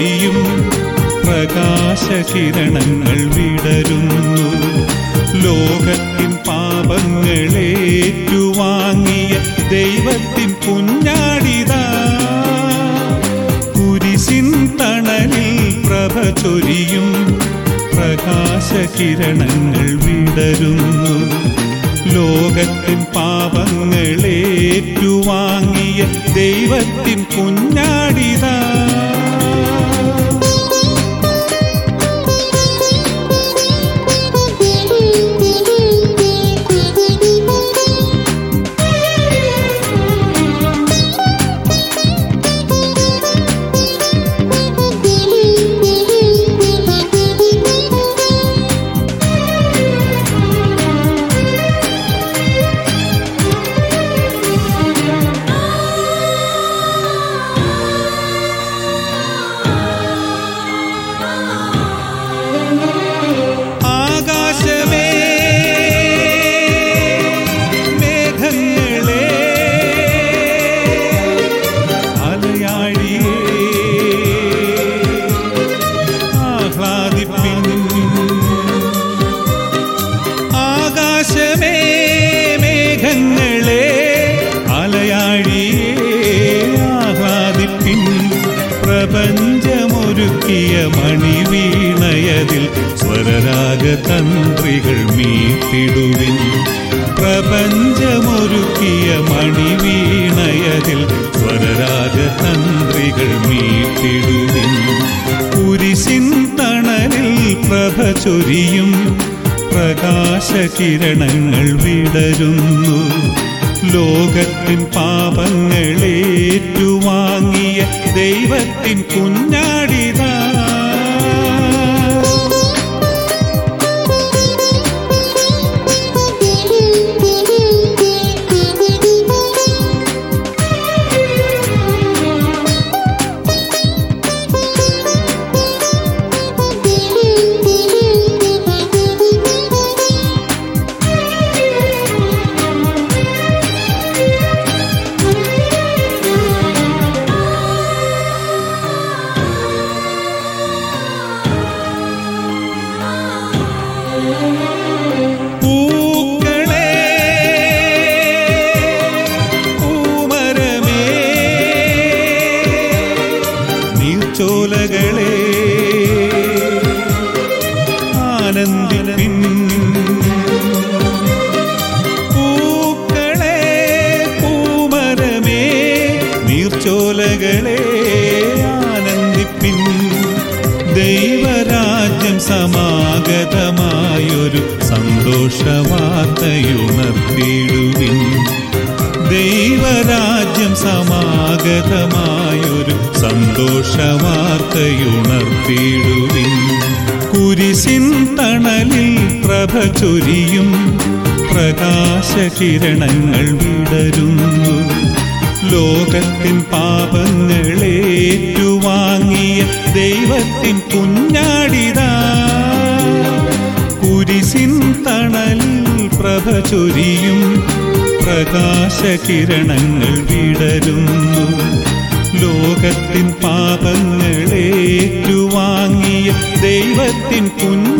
ചൊരിയും പ്രകാശകിരണങ്ങൾ വിടരുന്നു ലോകത്തിൻ പാപങ്ങളേറ്റുവാങ്ങിയ ദൈവത്തിൻ കുഞ്ഞാടിതാ കുരിശിൻ തണലിൽ പ്രഭ ചൊരിയും പ്രകാശകിരണങ്ങൾ വിടരുന്നു ലോകത്തിൻ പാപങ്ങളേറ്റുവാങ്ങിയ ദൈവത്തിൻ കുഞ്ഞാടിതാ ആകാശമേ മേഘങ്ങളേ അലയാഴിയേ ആഹ്ലാദിപ്പിൻ ആകാശമേ മേഘങ്ങളേ അലയാഴിയേ ആഹ്ലാദിപ്പിൻ പ്രപഞ്ചമൊരുക്കിയ മണിവീണയതിൽ സ്വരരാഗതന്ത്രികൾ മീട്ടിടുവിൻ പ്രപഞ്ചമൊരുക്കിയ മണിവീണയതിൽ സ്വരരാഗതന്ത്രികൾ മീട്ടിടുവിൻ കുരിശിൻ തണലിൽ പ്രഭ ചൊരിയും പ്രകാശകിരണങ്ങൾ വിടരുന്നു ലോകത്തിൻ പാപങ്ങളേറ്റുവാങ്ങിയ ദൈവത്തിൻ കുഞ്ഞാടിതാ പൂക്കളേ പൂമരമേ നീർച്ചോലകളേ ആനന്ദിപ്പിൻ പൂക്കളേ പൂമരമേ നീർച്ചോലകളേ ആനന്ദിപ്പിൻ ദൈവരാജ്യം സമാഗതമായൊരു സന്തോഷവാർത്തയുണർത്തിയിടുവിൻ ദൈവരാജ്യം സമാഗതമായൊരു സന്തോഷവാർത്തയുണർത്തിയിടുവിൻ കുരിശിൻ തണലിൽ പ്രഭ ചൊരിയും പ്രകാശകിരണങ്ങൾ വിടരുന്നു ലോകത്തിൻ പാപങ്ങളേറ്റുവാങ്ങിയ ദൈവത്തിൻ കുഞ്ഞാടിതാ കുരിശിൻ തണലിൽ പ്രഭ ചൊരിയും പ്രകാശകിരണങ്ങൾ വിടരുന്നു ലോകത്തിൻ പാപങ്ങളേറ്റുവാങ്ങിയ ദൈവത്തിൻ കുഞ്ഞ